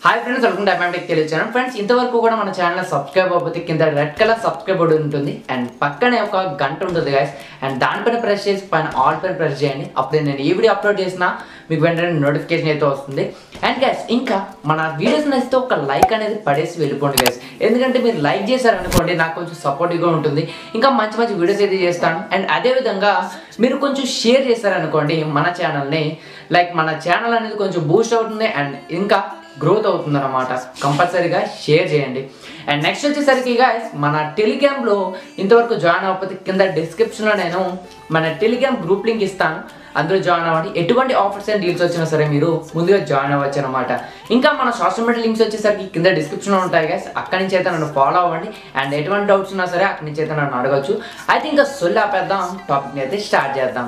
hi friends welcome to అపామెటిక్ తెలియచాను friends ఇంతవరకు కూడా మన ఛానల్ సబ్స్క్రైబ్ అవ్వకపోతే కింద రెడ్ కలర్ సబ్స్క్రైబ్ బటన్ ఉంటుంది అండ్ పక్కనే ఒక గంట ఉంటుంది గైస్ అండ్ దానిపైన ప్రెస్ చేసి పైన ఆల్ పైన ప్రెస్ చేయండి అప్పుడే నేను ఈ వీడియో అప్లోడ్ చేసినా మీకు వెంటనే నోటిఫికేషన్ అయితే వస్తుంది అండ్ గైస్ ఇంకా మన వీడియోస్ నచ్చితే ఒక లైక్ అనేది పడేసి వెళ్ళిపోండి గైస్ ఎందుకంటే మీరు లైక్ చేశారనుకోండి నాకు కొంచెం సపోర్టివ్గా ఉంటుంది ఇంకా మంచి మంచి వీడియోస్ అయితే చేస్తాను అండ్ అదేవిధంగా మీరు కొంచెం షేర్ చేశారనుకోండి మన ఛానల్ని లైక్ మన ఛానల్ అనేది కొంచెం బూస్ట్ అవుతుంది అండ్ ఇంకా గ్రోత్ అవుతుంది అనమాట కంపల్సరీగా షేర్ చేయండి అండ్ నెక్స్ట్ వచ్చేసరికి guys మన టెలిగ్రామ్లో ఇంతవరకు జాయిన్ అవ్వకపోతే కింద డిస్క్రిప్షన్లో నేను మన టెలిగ్రామ్ గ్రూప్ లింక్ ఇస్తాను అందులో జాయిన్ అవ్వండి ఎటువంటి ఆఫర్స్ అండ్ డీల్స్ వచ్చినా సరే మీరు ముందుగా జాయిన్ అవ్వచ్చు అనమాట ఇంకా మన సోషల్ మీడియా లింక్స్ వచ్చేసరికి కింద డిస్క్రిప్షన్లో ఉంటాయి గైస్ అక్కడి నుంచి అయితే నన్ను ఫాలో అవ్వండి అండ్ ఎటువంటి డౌట్స్ ఉన్నా సరే అక్కడి నుంచి అయితే నన్ను అడగచ్చు అయితే ఇంకా సొల్లి ఆపేద్దాం టాపిక్ని అయితే స్టార్ట్ చేద్దాం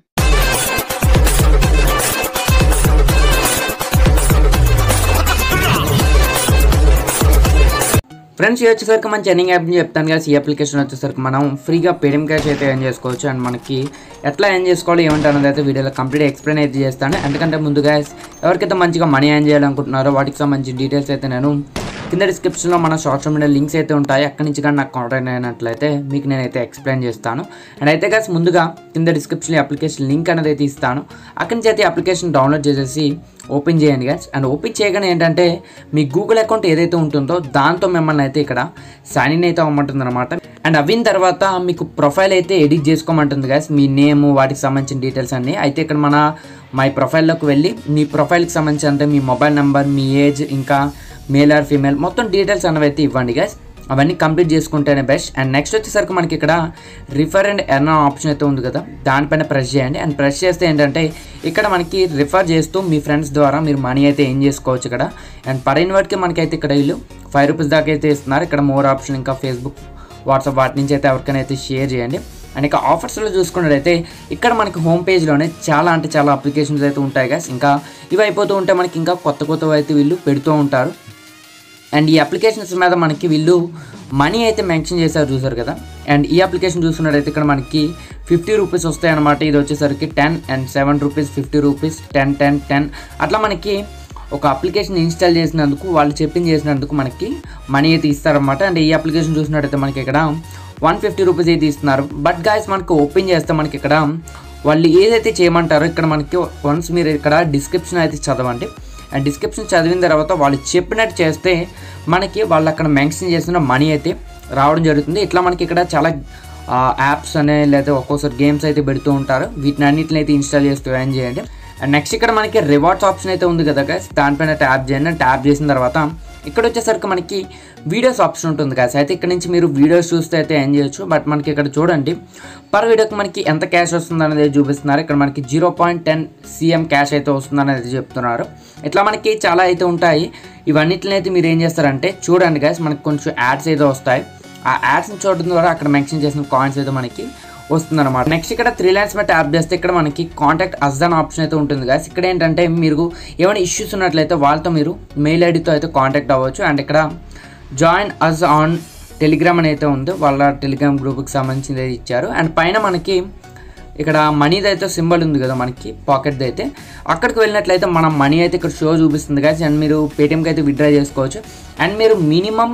ఫ్రెండ్స్ ఇది వచ్చేసరికి మన చెన్నింగ్ యాప్ నుంచి చెప్తాను కదా ఈ అప్లికేషన్ వచ్చేసరికి మనం ఫ్రీగా పేటిఎం క్యాష్ అయితే ఏం చేసుకోవచ్చు అండ్ మనకి ఎట్లా ఏం చేసుకోవాలి ఏమంటే అన్నది అయితే వీడియోలో కంప్లీట్ ఎక్స్ప్లెయిన్ అయితే చేస్తాను ఎందుకంటే ముందుగా ఎవరికైతే మంచిగా మనీ ఏం చేయాలనుకుంటున్నారో వాటికి సంబంధించిన డీటెయిల్స్ అయితే నేను కింద డిస్క్రిప్షన్లో మన సోషల్ మీడియా లింక్స్ అయితే ఉంటాయి అక్కడి నుంచి కానీ నాకు కాంటాక్ట్ అయినట్లయితే మీకు నేనైతే ఎక్స్ప్లెయిన్ చేస్తాను అండ్ అయితే కాస్ ముందుగా కింద డిస్క్రిప్షన్లో అప్లికేషన్ లింక్ అనేది అయితే ఇస్తాను అక్కడి నుంచి అయితే అప్లికేషన్ డౌన్లోడ్ చేసేసి ఓపెన్ చేయండి గైస్ అండ్ ఓపెన్ చేయగానే ఏంటంటే మీ గూగుల్ అకౌంట్ ఏదైతే ఉంటుందో దాంతో మిమ్మల్ని అయితే ఇక్కడ సైన్ ఇన్ అయితే అవ్వమంటుంది అనమాట అండ్ అవిన తర్వాత మీకు ప్రొఫైల్ అయితే ఎడిట్ చేసుకోమంటుంది గైస్ మీ నేమ్ వాటికి సంబంధించిన డీటెయిల్స్ అన్నీ అయితే ఇక్కడ మన మై ప్రొఫైల్లోకి వెళ్ళి మీ ప్రొఫైల్కి సంబంధించి అంటే మీ మొబైల్ నెంబర్ మీ ఏజ్ ఇంకా మేల్ ఆర్ ఫీమేల్ మొత్తం డీటెయిల్స్ అనేవి అయితే ఇవ్వండి గైస్ అవన్నీ కంప్లీట్ చేసుకుంటేనే బెస్ట్ అండ్ నెక్స్ట్ వచ్చేసరికి మనకి ఇక్కడ రిఫర్ అండ్ ఎర్న్ ఆప్షన్ అయితే ఉంది కదా దానిపైన ప్రెస్ చేయండి అండ్ ప్రెస్ చేస్తే ఏంటంటే ఇక్కడ మనకి రిఫర్ చేస్తూ మీ ఫ్రెండ్స్ ద్వారా మీరు మనీ అయితే ఏం చేసుకోవచ్చు ఇక్కడ అండ్ పర్ ఇన్వర్ట్కి మనకైతే ఇక్కడ వీళ్ళు ఫైవ్ రూపీస్ దాకా అయితే ఇస్తున్నారు ఇక్కడ మోర్ ఆప్షన్ ఇంకా ఫేస్బుక్ వాట్సాప్ వాటి నుంచి అయితే ఎవరికైనా అయితే షేర్ చేయండి అండ్ ఇక ఆఫర్స్లో చూసుకున్నట్టయితే ఇక్కడ మనకి హోమ్ పేజ్లోనే చాలా అంటే చాలా అప్లికేషన్స్ అయితే ఉంటాయి గాస్ ఇంకా ఇవి అయిపోతూ ఉంటే మనకి ఇంకా కొత్త కొత్తవి అయితే వీళ్ళు పెడుతూ ఉంటారు అండ్ ఈ అప్లికేషన్స్ మీద మనకి వీళ్ళు మనీ అయితే మెన్షన్ చేశారు చూసారు కదా అండ్ ఈ అప్లికేషన్ చూసుకున్నట్టయితే ఇక్కడ మనకి ఫిఫ్టీ రూపీస్ వస్తాయి అనమాట ఇది వచ్చేసరికి ten and seven rupees fifty rupees ten ten ten అట్లా మనకి ఒక అప్లికేషన్ ఇన్స్టాల్ చేసినందుకు వాళ్ళు చెప్పింది చేసినందుకు మనకి మనీ అయితే ఇస్తారనమాట అండ్ ఈ అప్లికేషన్ చూసినట్టయితే మనకి ఇక్కడ వన్ ఫిఫ్టీ రూపీస్ అయితే ఇస్తున్నారు బట్ గాయస్ మనకి ఓపెన్ చేస్తే మనకి ఇక్కడ వాళ్ళు ఏదైతే చేయమంటారో ఇక్కడ మనకి వన్స్ మీరు ఇక్కడ డిస్క్రిప్షన్ అయితే చదవండి అండ్ డిస్క్రిప్షన్ చదివిన తర్వాత వాళ్ళు చెప్పినట్టు చేస్తే మనకి వాళ్ళు అక్కడ మెన్షన్ చేసిన మనీ అయితే రావడం జరుగుతుంది ఇట్లా మనకి ఇక్కడ చాలా యాప్స్ అనే లేదా ఒక్కోసారి గేమ్స్ అయితే పెడుతూ ఉంటారు వీటిని అన్నిటిని అయితే ఇన్స్టాల్ చేస్తూ ఏం చేయండి అండ్ నెక్స్ట్ ఇక్కడ మనకి రివార్డ్స్ ఆప్షన్ అయితే ఉంది కదా గైస్ దానిపైన ట్యాప్ చేయండి ట్యాప్ చేసిన తర్వాత ఇక్కడ వచ్చేసరికి మనకి వీడియోస్ ఆప్షన్ ఉంటుంది కదా అయితే ఇక్కడ నుంచి మీరు వీడియోస్ చూస్తే అయితే ఏం చేయొచ్చు బట్ మనకి ఇక్కడ చూడండి పర్ వీడియోకి మనకి ఎంత క్యాష్ వస్తుంది అనేది చూపిస్తున్నారు ఇక్కడ మనకి zero point ten CM cash అయితే వస్తుంది అనేది చెప్తున్నారు ఇట్లా మనకి చాలా అయితే ఉంటాయి ఇవన్నిటిని అయితే మీరు ఏం చేస్తారంటే చూడండి గైస్ మనకి కొంచెం యాడ్స్ అయితే వస్తాయి ఆ యాడ్స్ని చూడడం ద్వారా అక్కడ మెన్షన్ చేసిన కాయిన్స్ అయితే మనకి వస్తుంది అనమాట నెక్స్ట్ ఇక్కడ త్రీ లైన్స్ మీద ట్యాప్ చేస్తే ఇక్కడ మనకి కాంటాక్ట్ అస్ అన్ ఆప్షన్ అయితే ఉంటుంది కదా ఇక్కడ ఏంటంటే మీరు ఏమైనా ఇష్యూస్ ఉన్నట్లయితే వాళ్ళతో మీరు మెయిల్ ఐడితో అయితే కాంటాక్ట్ అవ్వచ్చు అండ్ ఇక్కడ జాయిన్ అస్ ఆన్ టెలిగ్రామ్ అని అయితే ఉంది వాళ్ళ టెలిగ్రామ్ గ్రూప్కి సంబంధించింది అయితే ఇచ్చారు అండ్ పైన మనకి ఇక్కడ మనీది అయితే సింబల్ ఉంది కదా మనకి పాకెట్ది అయితే అక్కడికి వెళ్ళినట్లయితే మనం మనీ అయితే ఇక్కడ షో చూపిస్తుంది కదా అండ్ మీరు పేటిఎంకి అయితే విత్డ్రా చేసుకోవచ్చు అండ్ మీరు మినిమం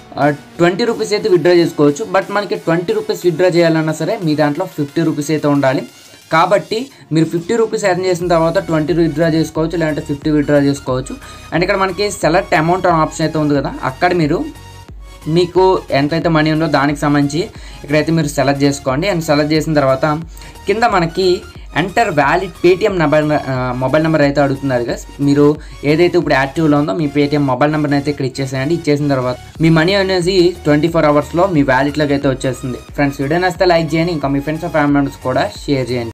ట్వంటీ రూపీస్ అయితే విత్డ్రా చేసుకోవచ్చు బట్ మనకి ట్వంటీ రూపీస్ విత్డ్రా చేయాలన్నా సరే మీ దాంట్లో ఫిఫ్టీ రూపీస్ అయితే ఉండాలి కాబట్టి మీరు ఫిఫ్టీ రూపీస్ ఎర్న్ చేసిన తర్వాత ట్వంటీ విత్డ్రా చేసుకోవచ్చు లేదంటే ఫిఫ్టీ విత్డ్రా చేసుకోవచ్చు అండ్ ఇక్కడ మనకి సెలెక్ట్ అమౌంట్ అనే ఆప్షన్ అయితే ఉంది కదా అక్కడ మీరు మీకు ఎంతైతే మనీ ఉందో దానికి సంబంధించి ఇక్కడైతే మీరు సెలెక్ట్ చేసుకోండి అండ్ సెలెక్ట్ చేసిన తర్వాత కింద మనకి enter valid Paytm number mobile number అయితే అడుగుతున్నారు కదా మీరు ఏదైతే ఇప్పుడు యాక్టివ్లో ఉందో మీ పేటిఎం మొబైల్ నెంబర్ని అయితే ఇక్కడ ఇచ్చేసేయండి ఇచ్చేసిన తర్వాత మీ మనీ అనేది ట్వంటీ ఫోర్ అవర్స్లో మీ వ్యాలెట్లోకి అయితే వచ్చేస్తుంది ఫ్రెండ్స్ వీడియో నచ్చితే లైక్ చేయండి ఇంకా మీ ఫ్రెండ్స్ ఫ్యామిలీ మెంబర్స్ కూడా షేర్ చేయండి